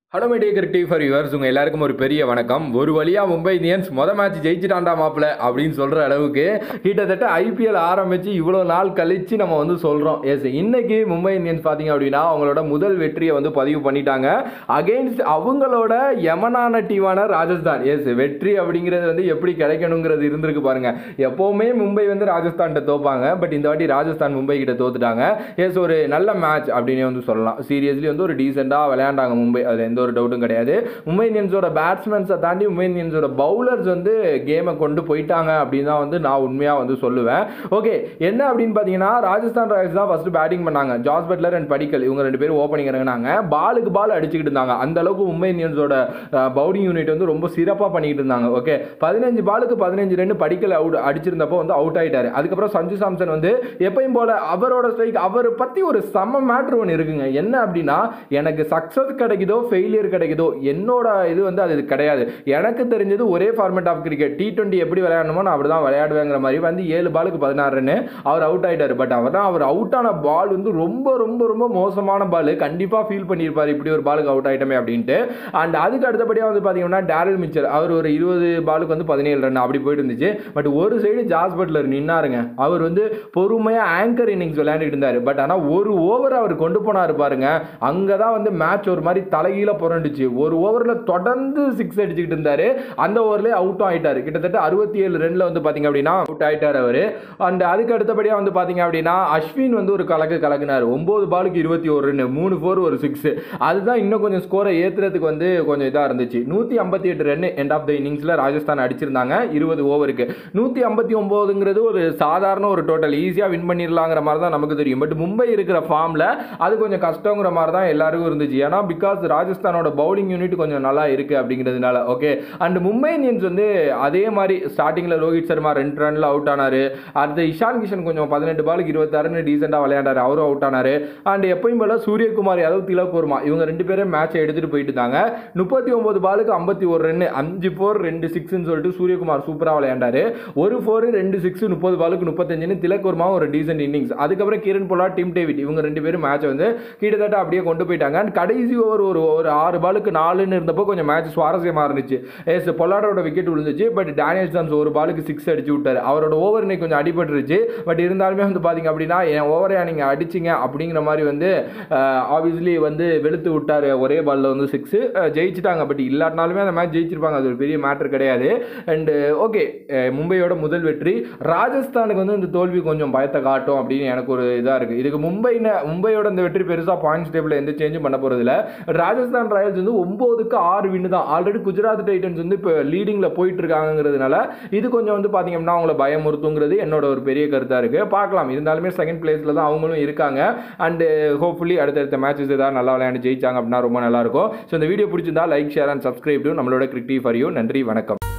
hello media cricket for yours உங்கள் எல்லாருக்கும் ஒரு பெரிய வணக்கம் ஒரு வழியாக மும்பை இந்தியன்ஸ் மொதல் மேட்ச் ஜெயிச்சிட்டாண்டா மாப்பிள அப்படின்னு சொல்கிற அளவுக்கு கிட்டத்தட்ட ஐபிஎல் ஆரம்பித்து இவ்வளோ நாள் கழித்து நம்ம வந்து சொல்கிறோம் எஸ் இன்னைக்கு மும்பை இந்தியன்ஸ் பார்த்தீங்க அப்படின்னா அவங்களோட முதல் வெற்றியை வந்து பதிவு பண்ணிட்டாங்க அகெயின்ஸ்ட் அவங்களோட யமனான டீமான ராஜஸ்தான் எஸ் வெற்றி அப்படிங்கிறது வந்து எப்படி கிடைக்கணுங்கிறது இருந்திருக்கு பாருங்க எப்போவுமே மும்பை வந்து ராஜஸ்தான்கிட்ட தோப்பாங்க பட் இந்த வாட்டி ராஜஸ்தான் மும்பை கிட்ட தோத்துட்டாங்க எஸ் ஒரு நல்ல மேட்ச் அப்படின்னே வந்து சொல்லலாம் சீரியஸ்லி வந்து ஒரு டீசெண்டாக விளையாண்டாங்க மும்பை அதில் எந்த ஒரு டவுட்டும் கிடையாது மும்பை இந்தியன்ஸோட பேட்ஸ்மேன்ஸை தாண்டி மும்பை இந்தியன்ஸோட பவுலர்ஸ் வந்து கேமை கொண்டு போயிட்டாங்க அப்படின்னு தான் வந்து நான் உண்மையாக வந்து சொல்லுவேன் ஓகே என்ன அப்படின்னு பார்த்தீங்கன்னா ராஜஸ்தான் ராயல்ஸ் தான் ஃபர்ஸ்ட் பேட்டிங் பண்ணாங்க ஜாஸ் பட்லர் அண்ட் படிக்கல் இவங்க ரெண்டு பேரும் ஓப்பனிங் இறங்கினாங்க பாலுக்கு பால் அடிச்சுக்கிட்டு இருந்தாங்க அந்த அளவுக்கு மும்பை இந்தியன்ஸோட பவுலிங் யூனிட் வந்து ரொம்ப சிறப்பாக பண்ணிக்கிட்டு இருந்தாங்க ஓகே பதினஞ்சு பாலுக்கு பதினஞ்சு ரெண்டு படிக்கல் அவுட் அடிச்சிருந்தப்போ வந்து அவுட் ஆயிட்டாரு அதுக்கப்புறம் சஞ்சு சாம்சன் வந்து எப்பயும் போல அவரோட ஸ்ட்ரைக் அவர் பற்றி ஒரு செம்ம மேட்ரு ஒன்று இருக்குங்க என்ன அப்படின்னா எனக்கு சக்ஸஸ் கிடைக்குதோ ஃபெயிலியர் கிடைக்குதோ என்னோட இது வந்து அது கிடையாது எனக்கு தெரிஞ்சது ஒரே format of cricket T twenty எப்படி விளையாடணுமோ நான் அப்படி தான் விளையாடுவேங்கிற மாதிரி வந்து ஏழு பாலுக்கு பதினாறு ரன்னு அவர் அவுட் ஆயிட்டாரு பட் அவர் தான் அவர் அவுட் ஆன பால் வந்து ரொம்ப ரொம்ப ரொம்ப மோசமான பால் கண்டிப்பாக ஃபீல் பண்ணியிருப்பார் இப்படி ஒரு பாலுக்கு அவுட் ஆயிட்டமே அப்படின்ட்டு அண்ட் அதுக்கு அடுத்தபடியாக வந்து பார்த்தீங்கன்னா டேரல் மிச்சர் அவர் ஒரு இருபது பாலுக்கு வந்து பதினேழு ரன் அப்படி போயிட்டு இருந்துச்சு பட் ஒரு சைடு ஜாஸ் பட்லர் நின்னாருங்க அவர் வந்து பொறுமையாக ஆங்கர் இன்னிங்ஸ் விளையாண்டுட்டு இருந்தார் பட் ஆனால் ஒரு ஓவர் அவர் கொண்டு போனார் பாருங்க அங்கே தான் வந்து மேட்ச் ஒரு மாதிரி தலைகீழ புரண்டுச்சு ஒரு ஓவரில் தொடர்ந்து சிக்ஸ் அடிச்சுக்கிட்டு இருந்தார் அந்த ஓவர்லேயே அவுட்டும் ஆயிட்டார் கிட்டத்தட்ட அறுபத்தி ஏழு ரன்ல வந்து பார்த்தீங்க அப்படின்னா அவுட் ஆயிட்டார் அவர் அண்ட் அதுக்கு அடுத்தபடியாக வந்து பார்த்தீங்க அப்படின்னா அஸ்வின் வந்து ஒரு கலக்கு கலக்குனார் ஒம்பது பாலுக்கு இருபத்தி ஒரு ரன் மூணு ஃபோர் ஒரு சிக்ஸ் அதுதான் இன்னும் கொஞ்சம் ஸ்கோரை ஏற்றுறதுக்கு வந்து கொஞ்சம் இதாக இருந்துச்சு நூற்றி ஐம்பத்தி எட்டு ரன் எண்ட் ஆஃப் த இன்னிங்ஸில் ராஜஸ்தான் அடிச்சிருந்தாங்க இருபது ஓவருக்கு நூற்றி ஐம்பத்தி ஒம்போதுங்கிறது ஒரு சாதாரண ஒரு டோட்டல் ஈஸியாக வின் பண்ணிடலாங்கிற மாதிரி தான் நமக்கு தெரியும் பட் மும்பை இருக்கிற ஃபார்மில் அது கொஞ்சம் கஷ்டங்கிற மாதிரி தான் எல்லாருக்கும் இருந்துச்சு ஏன்னா பிகாஸ் ராஜஸ்தானோட பவுலிங் யூனிட் கொஞ்சம் நல்லா இருக்குது அப்படிங்கிறதுனால ஓகே அண்ட் மும்பை இந்தியன்ஸ் வந்து அதே மாதிரி ஸ்டார்டிங்கில் ரோஹித் சர்மா ரெண்டு ரனில் அவுட் ஆனார் அடுத்து இஷான் கிஷன் கொஞ்சம் பதினெட்டு பாலுக்கு இருபத்தாறுன்னு டீசெண்டாக விளையாண்டார் அவரும் அவுட் ஆனார் அண்ட் எப்பயும் போல சூரியகுமார் யாதவ் திலக் வர்மா இவங்க ரெண்டு பேரும் மேட்சை எடுத்துகிட்டு போயிட்டு இருந்தாங்க முப்பத்தி ஒம்பது பாலுக்கு ஐம்பத்தி ஒரு ரன் அஞ்சு ஃபோர் ரெண்டு சிக்ஸ்னு சொல்லிட்டு சூரியகுமார் சூப்பராக விளையாண்டாரு ஒரு ஃபோர் ரெண்டு சிக்ஸ் முப்பது பாலுக்கு முப்பத்தஞ்சுன்னு திலக் வர்மாவும் ஒரு டீசென்ட் இன்னிங்ஸ் அதுக்கப்புறம் கிரண் பொலா டீம் டேவிட் இவங்க ரெண்டு பேரும் மேட்சை வந்து கிட்டத்தட்ட அப்படியே கொண்டு போயிட்டாங்க அண்ட் கடைசி ஓவர் ஒரு ஒரு ஆறு பாலுக்கு நாலுன்னு இருந்தப்போ கொஞ்சம் மேட்ச் சுவாரஸ்யமாக இருந்துச்சு எஸ் பொலாடோட விக்கெட் விழுந்துச்சு பட் டேனியல் சாம்ஸ் ஒரு பாலுக்கு சிக்ஸ் அடிச்சு விட்டார் அவரோட ஓவர் இன்னைக்கு கொஞ்சம் அடிபட்டுருச்சு பட் இருந்தாலுமே வந்து பார்த்தீங்க அப்படின்னா என் ஓவரை நீங்கள் அடிச்சிங்க அப்படிங்கிற மாதிரி வந்து ஆப்வியஸ்லி வந்து வெளுத்து விட்டார் ஒரே பாலில் வந்து சிக்ஸ் ஜெயிச்சிட்டாங்க பட் இல்லாட்டினாலுமே அந்த மேட்ச் ஜெயிச்சிருப்பாங்க அது ஒரு பெரிய மேட்ரு கிடையாது அண்டு ஓகே மும்பையோட முதல் வெற்றி ராஜஸ்தானுக்கு வந்து இந்த தோல்வி கொஞ்சம் பயத்தை காட்டும் அப்படின்னு எனக்கு ஒரு இதாக இருக்குது இதுக்கு மும்பைன மும்பையோட இந்த வெற்றி பெருசாக பாயிண்ட்ஸ் டேபிளில் எந்த சேஞ்சும் பண்ண போகிறதில்ல ராஜஸ்தான் ராயல்ஸ் வந்து ஒம்போதுக்கு ஆறு வின்னு தான் ஆல்ரெடி குஜராத் டைட்டன்ஸ் வந்து இப்போ லீடிங்கில் போயிட்டு இருக்காங்கிறதுனால இது கொஞ்சம் வந்து பார்த்தீங்கன்னா அவங்கள பயமுறுத்துங்கிறது என்னோட ஒரு பெரிய கருத்தாக இருக்குது பார்க்கலாம் இருந்தாலுமே செகண்ட் பிளேஸில் தான் அவங்களும் இருக்காங்க அண்டு ஹோப்ஃபுல்லி அடுத்தடுத்த மேட்சஸ் ஏதாவது நல்லா விளையாண்டு ஜெயிச்சாங்க அப்படின்னா ரொம்ப நல்லாயிருக்கும் ஸோ இந்த வீடியோ பிடிச்சிருந்தா லைக் ஷேர் அண்ட் சப்ஸ்கிரைப் நம்மளோட கிரிக்கெட் ஃபார் யூ நன்றி வணக்கம்